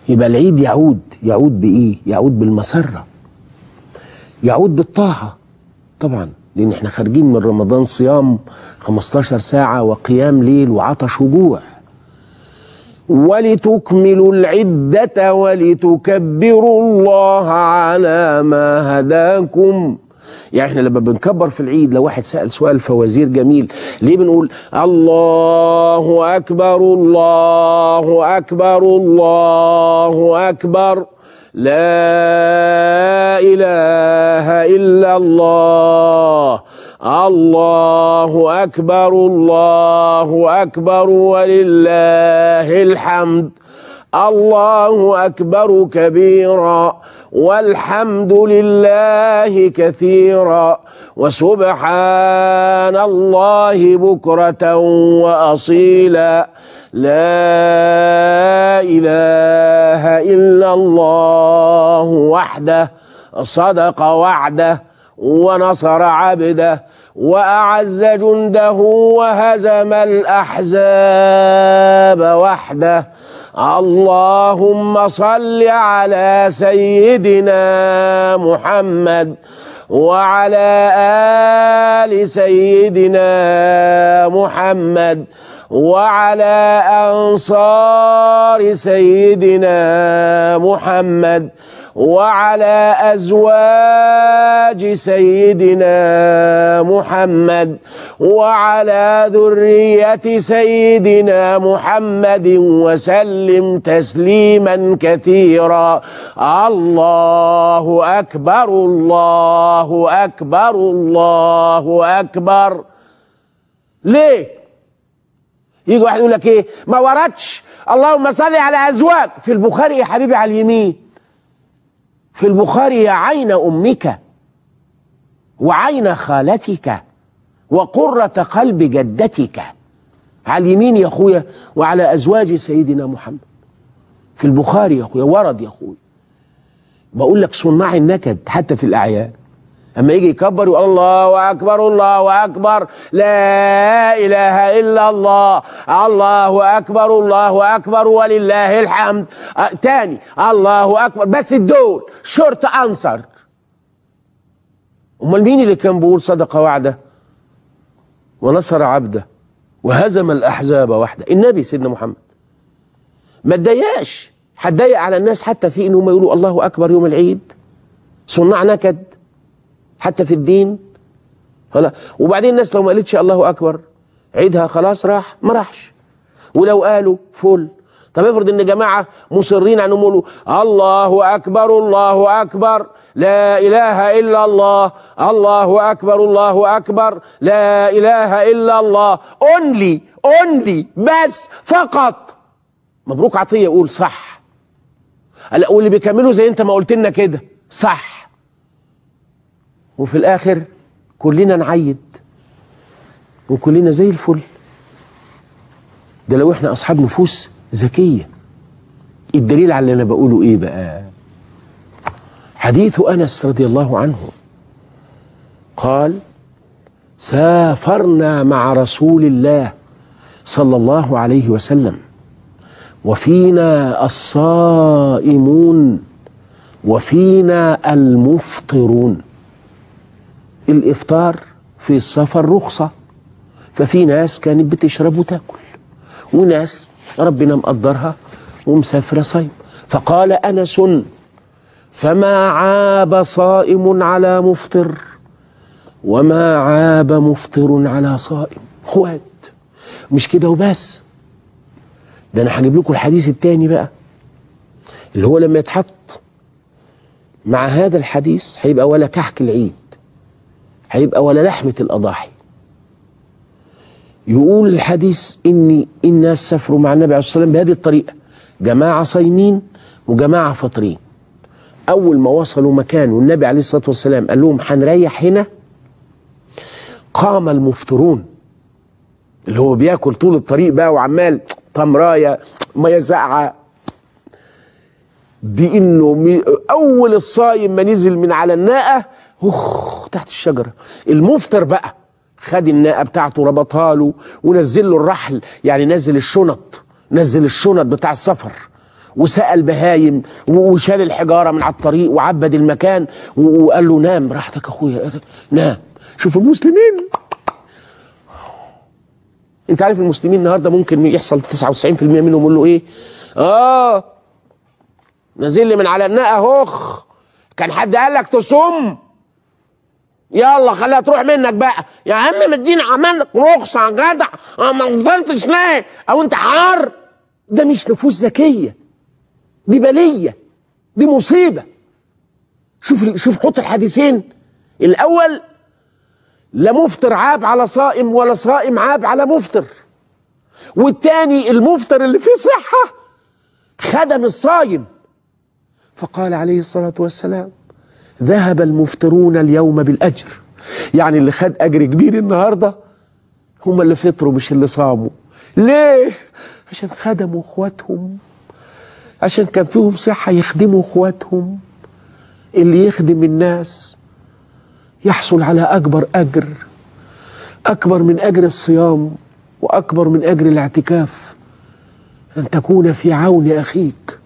يبقى العيد يعود يعود بايه يعود بالمسره يعود بالطاعه طبعا لان احنا خارجين من رمضان صيام 15 ساعه وقيام ليل وعطش وجوع ولتكملوا العدة ولتكبروا الله على ما هداكم يعني احنا لما بنكبر في العيد لو واحد سأل سؤال فوازير جميل ليه بنقول الله أكبر الله أكبر الله أكبر لا إله إلا الله الله أكبر الله أكبر ولله الحمد الله أكبر كبيرا والحمد لله كثيرا وسبحان الله بكرة وأصيلا لا إله إلا الله وحده صدق وعده ونصر عبده وأعز جنده وهزم الأحزاب وحده اللهم صل على سيدنا محمد وعلى آل سيدنا محمد وعلى أنصار سيدنا محمد وعلى أزواج سيدنا محمد وعلى ذرية سيدنا محمد وسلم تسليما كثيرا الله أكبر الله أكبر الله أكبر ليه؟ يجي واحد يقول لك ايه؟ ما وردش اللهم صل على ازواج في البخاري يا حبيبي على اليمين في البخاري يا عين امك وعين خالتك وقرة قلب جدتك على اليمين يا اخويا وعلى ازواج سيدنا محمد في البخاري يا اخويا ورد يا اخويا بقول لك صناع النكد حتى في الاعياد اما يجي يكبر يقول الله اكبر الله اكبر لا اله الا الله الله اكبر الله اكبر ولله الحمد أه تاني الله اكبر بس الدول شرط انصر امال مين اللي كان بيقول صدق وعده ونصر عبده وهزم الاحزاب وحده النبي سيدنا محمد ما تضايقش هتضايق على الناس حتى في انهم يقولوا الله اكبر يوم العيد صناع نكد حتى في الدين خلاص وبعدين الناس لو ما قالتش الله اكبر عيدها خلاص راح ما راحش ولو قالوا فل طب افرض ان جماعه مصرين انهم يقولوا الله اكبر الله اكبر لا اله الا الله الله اكبر الله اكبر لا اله الا الله اونلي اونلي بس فقط مبروك عطيه يقول صح واللي بيكملوا زي انت ما قلت لنا كده صح وفي الاخر كلنا نعيد وكلنا زي الفل ده لو احنا اصحاب نفوس ذكيه الدليل على اللي انا بقوله ايه بقى حديث انس رضي الله عنه قال سافرنا مع رسول الله صلى الله عليه وسلم وفينا الصائمون وفينا المفطرون الافطار في السفر رخصه ففي ناس كانت بتشرب وتاكل وناس ربنا مقدرها ومسافره صيم فقال انس فما عاب صائم على مفطر وما عاب مفطر على صائم اخوات مش كده وبس ده انا هجيب لكم الحديث التاني بقى اللي هو لما يتحط مع هذا الحديث هيبقى ولا كحك العيد هيبقى ولا لحمة الأضاحي يقول الحديث إني الناس سافروا مع النبي عليه الصلاة والسلام بهذه الطريقة جماعة صايمين وجماعة فاطرين أول ما وصلوا مكان والنبي عليه الصلاة والسلام قال لهم هنريح هنا قام المفطرون اللي هو بياكل طول الطريق بقى وعمال تمرايه ميه ساقعه بانه اول الصايم ما نزل من على الناقه اخ تحت الشجره المفطر بقى خد الناقه بتاعته ربطها له ونزل له الرحل يعني نزل الشنط نزل الشنط بتاع السفر وسقى البهايم وشال الحجاره من على الطريق وعبد المكان وقال له نام براحتك اخويا نام شوف المسلمين انت عارف المسلمين النهارده ممكن يحصل 99% منهم يقول له ايه اه نازل لي من على النقه هخ كان حد قال لك تصم يلا خليها تروح منك بقى يا عم مدينا عمل رخصه يا جدع ما فضلتش ليه او انت حار ده مش نفوس ذكيه دي بليه دي مصيبه شوف شوف حط الحديثين الاول لا مفطر عاب على صائم ولا صائم عاب على مفطر والتاني المفطر اللي فيه صحه خدم الصايم فقال عليه الصلاه والسلام ذهب المفطرون اليوم بالاجر يعني اللي خد اجر كبير النهارده هم اللي فطروا مش اللي صاموا ليه عشان خدموا اخواتهم عشان كان فيهم صحه يخدموا اخواتهم اللي يخدم الناس يحصل على اكبر اجر اكبر من اجر الصيام واكبر من اجر الاعتكاف ان تكون في عون اخيك